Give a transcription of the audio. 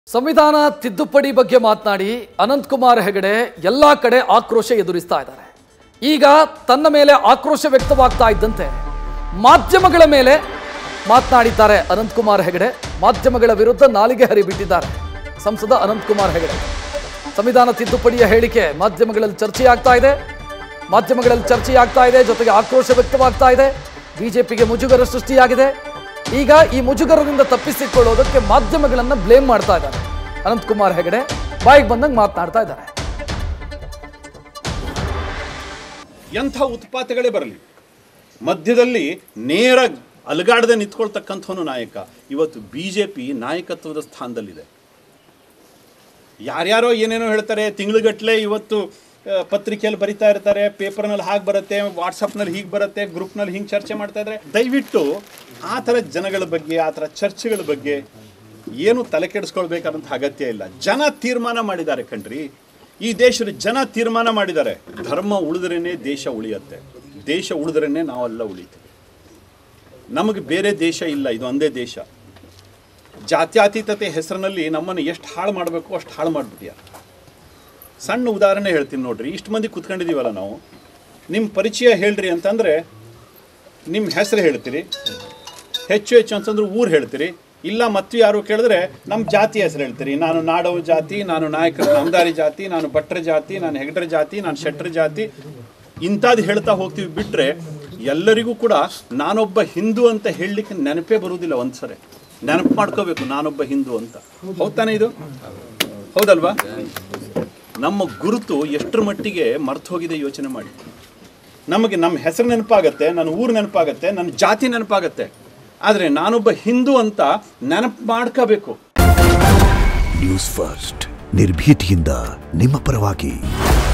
ಸಂವಿಧಾನ ತಿದ್ದುಪಡಿ ಬಗ್ಗೆ ಮಾತನಾಡಿ ಅನಂತಕುಮಾರ್ ಹೆಗಡೆ ಎಲ್ಲ ಕಡೆ ಆಕ್ರೋಶ ಎದುರಿಸ್ತಾ ಇದ್ದಾರೆ ಈಗ ತನ್ನ ಮೇಲೆ ಆಕ್ರೋಶ ವ್ಯಕ್ತವಾಗ್ತಾ ಇದ್ದಂತೆ ಮಾಧ್ಯಮಗಳ ಮೇಲೆ ಮಾತನಾಡಿದ್ದಾರೆ ಅನಂತಕುಮಾರ್ ಹೆಗಡೆ ಮಾಧ್ಯಮಗಳ ವಿರುದ್ಧ ನಾಲಿಗೆ ಹರಿಬಿಟ್ಟಿದ್ದಾರೆ ಸಂಸದ ಅನಂತಕುಮಾರ್ ಹೆಗಡೆ ಸಂವಿಧಾನ ತಿದ್ದುಪಡಿಯ ಹೇಳಿಕೆ ಮಾಧ್ಯಮಗಳಲ್ಲಿ ಚರ್ಚೆಯಾಗ್ತಾ ಇದೆ ಮಾಧ್ಯಮಗಳಲ್ಲಿ ಚರ್ಚೆಯಾಗ್ತಾ ಇದೆ ಜೊತೆಗೆ ಆಕ್ರೋಶ ವ್ಯಕ್ತವಾಗ್ತಾ ಇದೆ ಬಿಜೆಪಿಗೆ ಮುಜುಗರ ಸೃಷ್ಟಿಯಾಗಿದೆ ಈಗ ಈ ಮುಜುಗರದಿಂದ ತಪ್ಪಿಸಿಕೊಳ್ಳೋದಕ್ಕೆ ಮಾಧ್ಯಮಗಳನ್ನ ಬ್ಲೇಮ್ ಮಾಡ್ತಾ ಇದ್ದಾರೆ ಅನಂತಕುಮಾರ್ ಹೆಗಡೆ ಬಾಯಿಗೆ ಬಂದಂಗೆ ಮಾತನಾಡ್ತಾ ಇದ್ದಾರೆ ಎಂಥ ಉತ್ಪಾತಗಳೇ ಬರಲಿ ಮಧ್ಯದಲ್ಲಿ ನೇರ ಅಲಗಾಡದೆ ನಿಂತ್ಕೊಳ್ತಕ್ಕಂಥವನು ನಾಯಕ ಇವತ್ತು ಬಿ ಜೆ ಪಿ ನಾಯಕತ್ವದ ಸ್ಥಾನದಲ್ಲಿದೆ ಯಾರ್ಯಾರೋ ಏನೇನೋ ಹೇಳ್ತಾರೆ ತಿಂಗಳುಗಟ್ಟಲೆ ಇವತ್ತು ಆ, ಪತ್ರಿಕೆಯಲ್ಲಿ ಬರಿತಾ ಇರ್ತಾರೆ ಪೇಪರ್ನಲ್ಲಿ ಹಾಗೆ ಬರುತ್ತೆ ವಾಟ್ಸಪ್ನಲ್ಲಿ ಹೀಗೆ ಬರುತ್ತೆ ಗ್ರೂಪ್ನಲ್ಲಿ ಹಿಂಗೆ ಚರ್ಚೆ ಮಾಡ್ತಾ ಇದ್ದಾರೆ ದಯವಿಟ್ಟು ಆ ಥರ ಜನಗಳ ಬಗ್ಗೆ ಆ ಥರ ಚರ್ಚೆಗಳ ಬಗ್ಗೆ ಏನು ತಲೆ ಕೆಡಿಸ್ಕೊಳ್ಬೇಕಾದಂಥ ಅಗತ್ಯ ಇಲ್ಲ ಜನ ತೀರ್ಮಾನ ಮಾಡಿದ್ದಾರೆ ಕಣ್ರಿ ಈ ದೇಶದ ಜನ ತೀರ್ಮಾನ ಮಾಡಿದ್ದಾರೆ ಧರ್ಮ ಉಳಿದ್ರೇನೆ ದೇಶ ಉಳಿಯತ್ತೆ ದೇಶ ಉಳಿದ್ರೇನೆ ನಾವೆಲ್ಲ ಉಳಿತೀವಿ ನಮಗೆ ಬೇರೆ ದೇಶ ಇಲ್ಲ ಇದು ಒಂದೇ ದೇಶ ಜಾತ್ಯತೀತತೆ ಹೆಸರಿನಲ್ಲಿ ನಮ್ಮನ್ನು ಎಷ್ಟು ಹಾಳು ಮಾಡಬೇಕು ಅಷ್ಟು ಹಾಳು ಮಾಡಿಬಿಟ್ಯ ಸಣ್ಣ ಉದಾಹರಣೆ ಹೇಳ್ತೀನಿ ನೋಡ್ರಿ ಇಷ್ಟು ಮಂದಿ ಕುತ್ಕೊಂಡಿದ್ದೀವಲ್ಲ ನಾವು ನಿಮ್ಮ ಪರಿಚಯ ಹೇಳ್ರಿ ಅಂತಂದರೆ ನಿಮ್ಮ ಹೆಸರು ಹೇಳ್ತೀರಿ ಹೆಚ್ಚು ಹೆಚ್ಚು ಅಂತಂದ್ರೆ ಊರು ಹೇಳ್ತೀರಿ ಇಲ್ಲ ಮತ್ತು ಯಾರು ಕೇಳಿದ್ರೆ ನಮ್ಮ ಜಾತಿ ಹೆಸರು ಹೇಳ್ತೀರಿ ನಾನು ನಾಡವ ಜಾತಿ ನಾನು ನಾಯಕರ ನಾಮದಾರಿ ಜಾತಿ ನಾನು ಭಟ್ರ ಜಾತಿ ನಾನು ಹೆಗಡರ ಜಾತಿ ನಾನು ಶೆಟ್ರ ಜಾತಿ ಇಂಥದ್ದು ಹೇಳ್ತಾ ಹೋಗ್ತೀವಿ ಬಿಟ್ಟರೆ ಎಲ್ಲರಿಗೂ ಕೂಡ ನಾನೊಬ್ಬ ಹಿಂದೂ ಅಂತ ಹೇಳಲಿಕ್ಕೆ ನೆನಪೇ ಬರುವುದಿಲ್ಲ ಒಂದ್ಸರಿ ನೆನಪು ಮಾಡ್ಕೋಬೇಕು ನಾನೊಬ್ಬ ಹಿಂದೂ ಅಂತ ಹೌದ್ ತಾನೇ ಇದು ಹೌದಲ್ವಾ ನಮ್ಮ ಗುರುತು ಎಷ್ಟರ ಮಟ್ಟಿಗೆ ಮರ್ತು ಹೋಗಿದೆ ಯೋಚನೆ ಮಾಡಿ ನಮಗೆ ನಮ್ಮ ಹೆಸರು ನೆನಪಾಗತ್ತೆ ನನ್ನ ಊರು ನೆನಪಾಗತ್ತೆ ನನ್ನ ಜಾತಿ ನೆನಪಾಗತ್ತೆ ಆದರೆ ನಾನೊಬ್ಬ ಹಿಂದೂ ಅಂತ ನೆನಪು ಮಾಡ್ಕೋಬೇಕು ನ್ಯೂಸ್ ಫಸ್ಟ್ ನಿರ್ಭೀತಿಯಿಂದ ನಿಮ್ಮ ಪರವಾಗಿ